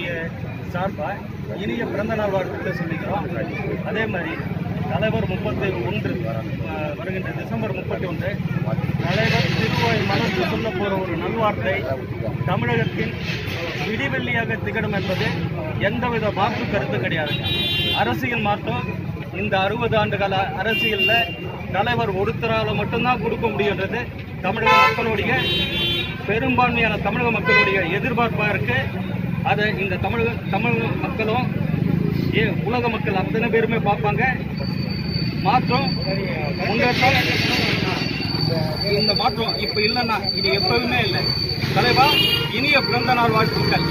கட்சியினுடைய சார்பாக இனிய பிறந்த நாள் வாழ்த்துக்களை சொல்லிக்கிறோம் அதே மாதிரி தலைவர் முப்பத்தி ஒன்று அஹ், வருகின்ற டிசம்பர் முப்பத்தி ஒன்று தலைவர் திருவாய் மலர்ந்து சொல்ல போகிற ஒரு நல்வார்த்தை தமிழகத்தின் விடிவெள்ளியாக திகழும் என்பது எந்தவித மாற்று கருத்து கிடையாது அரசியல் மாற்றம் இந்த அறுபது ஆண்டு கால அரசியலில் தலைவர் ஒருத்தரால் மட்டும்தான் கொடுக்க முடியுன்றது தமிழக மக்களுடைய பெரும்பான்மையான தமிழக மக்களுடைய எதிர்பார்ப்பாக இருக்கு அதை இந்த தமிழக தமிழக மக்களும் ஏ உலக மக்கள் அத்தனை பேருமே பார்ப்பாங்க மாற்றம் முன்னேற்றம் இந்த மாற்றம் இப்போ இல்லைன்னா இது எப்பவுமே இல்லை தலைவா இனிய பிறந்த நாள் வாழ்த்துக்கள்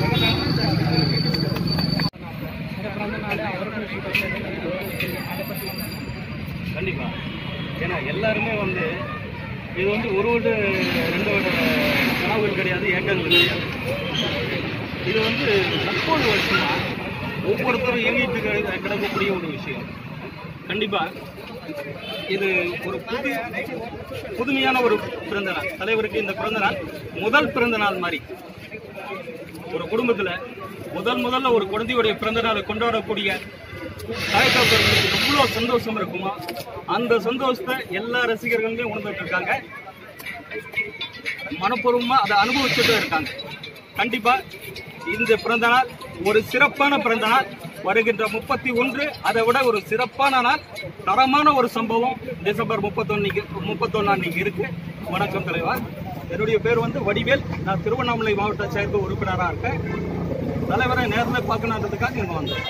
கண்டிப்பா ஏன்னா எல்லாருமே வந்து இது வந்து ஒரு வருட ரெண்டு வருட கனவுகள் கிடையாது ஏக்கங்கள் கிடையாது இது வந்து முப்பது வருஷமா ஒவ்வொருத்தரும் இயங்கிட்டு கிட- கிடக்கக்கூடிய ஒரு விஷயம் கண்டிப்பா இது ஒரு புது புதுமையான ஒரு பிறந்த நாள் தலைவருக்கு இந்த பிறந்த நாள் முதல் பிறந்த நாள் மாதிரி ஒரு குடும்பத்துல முதல் முதல்ல ஒரு குழந்தையுடைய பிறந்த நாளை கொண்டாடக்கூடிய தாய்க்காப்பர்களுக்கு எவ்வளோ சந்தோஷம் இருக்குமோ அந்த சந்தோஷத்தை எல்லா ரசிகர்களுமே உணர்ந்துட்டு இருக்காங்க மனப்பூர்வமா அதை அனுபவிச்சுட்டு இருக்காங்க கண்டிப்பா இந்த பிறந்த நாள் ஒரு சிறப்பான பிறந்த நாள் வருகின்ற முப்பத்தி ஒன்று அதை விட ஒரு சிறப்பான நாள் தரமான ஒரு சம்பவம் டிசம்பர் முப்பத்தொன்னுக்கு முப்பத்தொன்னாம் அன்னைக்கு இருக்கு வணக்கம் தலைவா என்னுடைய பேர் வந்து வடிவேல் நான் திருவண்ணாமலை மாவட்ட செயற்கை உறுப்பினராக இருக்கேன் தலைவரை நேரில் பார்க்கணுன்றதுக்காக இங்கே வந்தேன்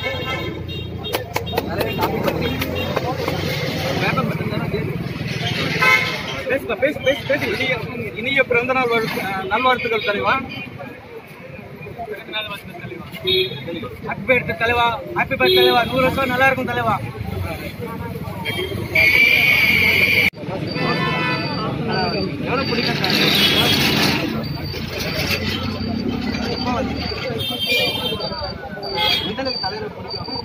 பேசுங்க பேசு பேசு பேசு இனிய இனிய பிறந்த நாள் வாழ்த்து- அஹ், நல்வாழ்த்துக்கள் தலைவா ஹாப்பி பர்த்டே தலைவா ஹாப்பி பர்த்டே தலைவா நூறு வருஷம் நல்லா இருக்கும் தலைவா எவ்வளோ பிடிக்கும் சார் எந்த அளவுக்கு தலைவர் பிடிக்கும்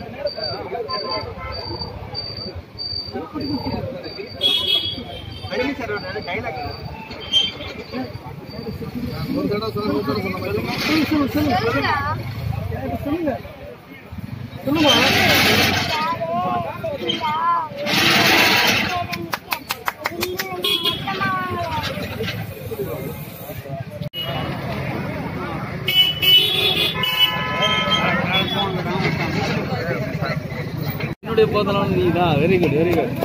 கடினி சார் ஒரு டைலாக் என்னுடைய பிறந்தநாள் நீ தான் வெரி குட் வெரி குட்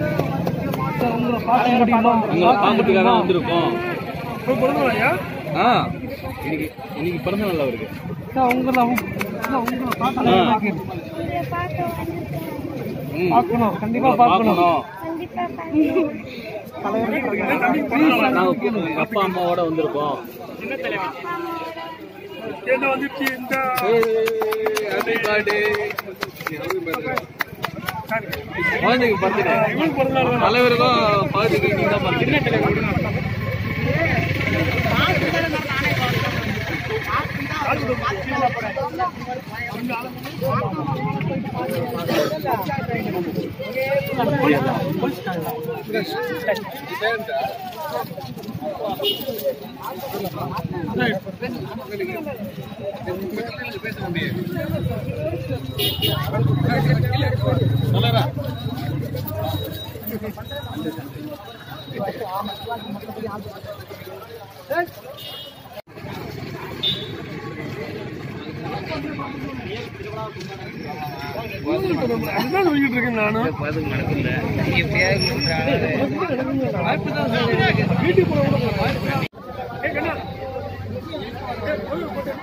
உங்களை பார்க்கறதுக்காக தான் வந்திருக்கோம் ஆ இன்னைக்கு இன்னைக்கு பிறந்த நாள் அவருக்கு ஆ. ம். பார்க்கணும் கண்டிப்பா உங்களை பார்க்கணும் நாங்க எங்க அப்பா அம்மாவோட வந்திருக்கோம் என்ன வந்துச்சு இந்த ஹாப்பி பர்த்டே குழந்தைக்கு பர்த்டே தலைவருக்கும் பகுதிக்கு நீங்க தான் பர்த்டே அதுதான் சொல்லிட்டு இருக்கேன் நானும் வீட்டுக்கு போன கூட போறேன். ஏய், கண்ணா. ஏய், போய், போய்.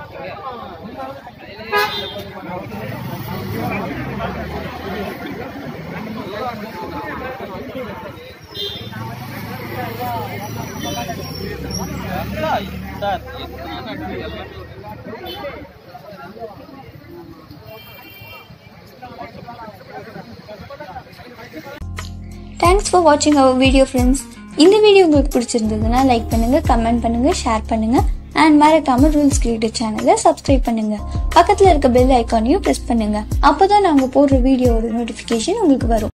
சார் தேங்க்ஸ் ஃபார் வாட்சிங் அவர் வீடியோ ஃப்ரெண்ட்ஸ் இந்த வீடியோ உங்களுக்கு பிடிச்சிருந்ததுன்னா லைக் பண்ணுங்கள் கமெண்ட் பண்ணுங்கள் ஷேர் பண்ணுங்கள் அண்ட் மறக்காமல் ரூல்ஸ் கிரியேட்டர் சேனலை சப்ஸ்கிரைப் பண்ணுங்கள் பக்கத்தில் இருக்க பெல் ஐக்கானையும் ப்ரெஸ் பண்ணுங்கள் அப்போ தான் நாங்கள் போடுற வீடியோவோட நோட்டிஃபிகேஷன் உங்களுக்கு வரும்